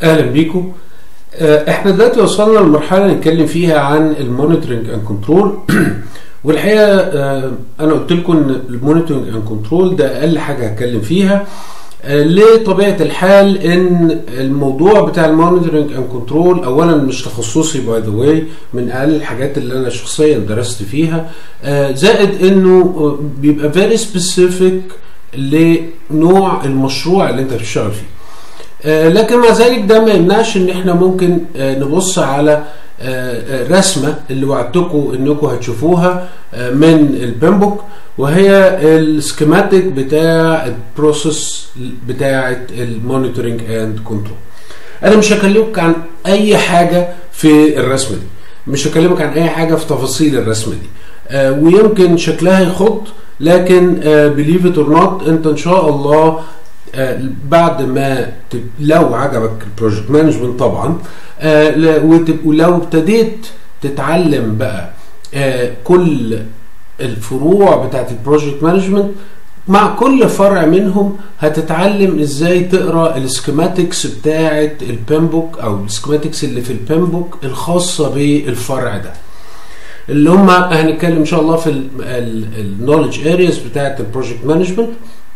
اهلا بيكم آه، احنا دلوقتي وصلنا لمرحله نتكلم فيها عن المونيتورنج اند كنترول والحقيقه آه، انا قلت لكم ان المونيتورنج اند كنترول ده اقل حاجه هتكلم فيها آه، لطبيعه الحال ان الموضوع بتاع المونيتورنج اند كنترول اولا مش تخصصي باي ذا واي من اقل الحاجات اللي انا شخصيا درست فيها آه، زائد انه آه، بيبقى فيري سبيسيفيك لنوع المشروع اللي انت بتشتغل فيه آه، لكن مع ذلك ده ما يمنعش ان احنا ممكن آه، نبص على آه، آه، رسمه اللي وعدتكم انكم هتشوفوها آه، من البيمبوك وهي السكيماتيك بتاع البروسيس بتاعه المونيتورنج اند كنترول انا مش هكلمك عن اي حاجه في الرسمه دي مش هكلمك عن اي حاجه في تفاصيل الرسمه دي آه، ويمكن شكلها يخض لكن بليف ات اور نوت انت ان شاء الله آه، بعد ما ت- لو عجبك البروجكت مانجمنت طبعا آه، ل- وتب- ولو ابتديت تتعلم بقى آه، كل الفروع بتاعت البروجكت مانجمنت مع كل فرع منهم هتتعلم ازاي تقرا السكيماتكس بتاعت البيمبوك او السكيماتكس اللي في البيمبوك الخاصه بالفرع ده اللي هم هنتكلم ان شاء الله في النولج ارياز بتاعت البروجكت مانجمنت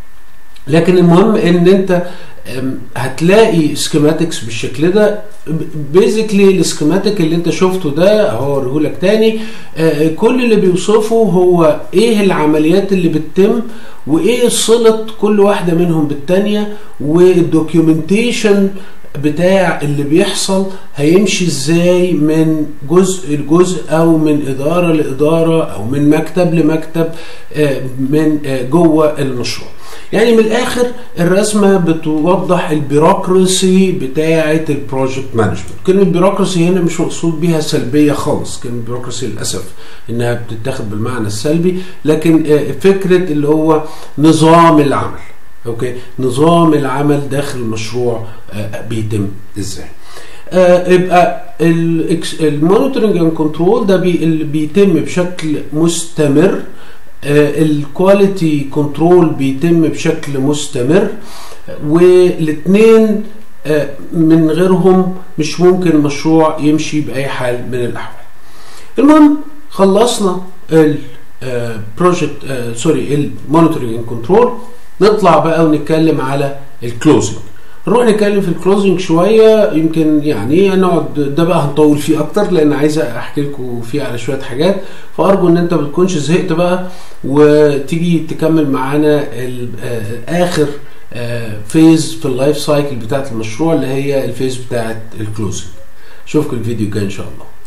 لكن المهم ان انت أم، هتلاقي سكيماتكس بالشكل ده بيزيكلي السكيماتيك اللي انت شفته ده هوريه لك تاني آه، كل اللي بيوصفه هو ايه العمليات اللي بتتم وايه صلة كل واحدة منهم بالتانية والدوكيومنتيشن بتاع اللي بيحصل هيمشي ازاي من جزء لجزء او من اداره لاداره او من مكتب لمكتب آه، من آه، جوه المشروع يعني من الاخر الرسمه بتوضح البيروقراسي بتاعه البروجكت مانجمنت كلمه بيروقراسي هنا مش مقصود بيها سلبيه خالص كلمه بيروقراسي للاسف انها بتتاخد بالمعنى السلبي لكن آه، فكره اللي هو نظام العمل اوكي نظام العمل داخل المشروع آه، بيتم ازاي آه، يبقى المونيتورنج اند كنترول ده بي اللي بيتم بشكل مستمر الكواليتي كنترول بيتم بشكل مستمر والاثنين من غيرهم مش ممكن المشروع يمشي باي حال من الاحوال المهم خلصنا البروجكت سوري المونيتورنج اند كنترول نطلع بقى ونتكلم على الكلوزنج نروح نتكلم في الكلوزنج شويه يمكن يعني نقعد ده بقى هنطول فيه اكتر لان عايز احكي لكم فيه على شويه حاجات فارجو ان انت ما تكونش زهقت بقى وتيجي تكمل معانا ال- آه، اخر فيز في اللايف سايكل بتاعت المشروع اللي هي الفيز بتاعت الكلوزنج اشوفكم الفيديو الجاي ان شاء الله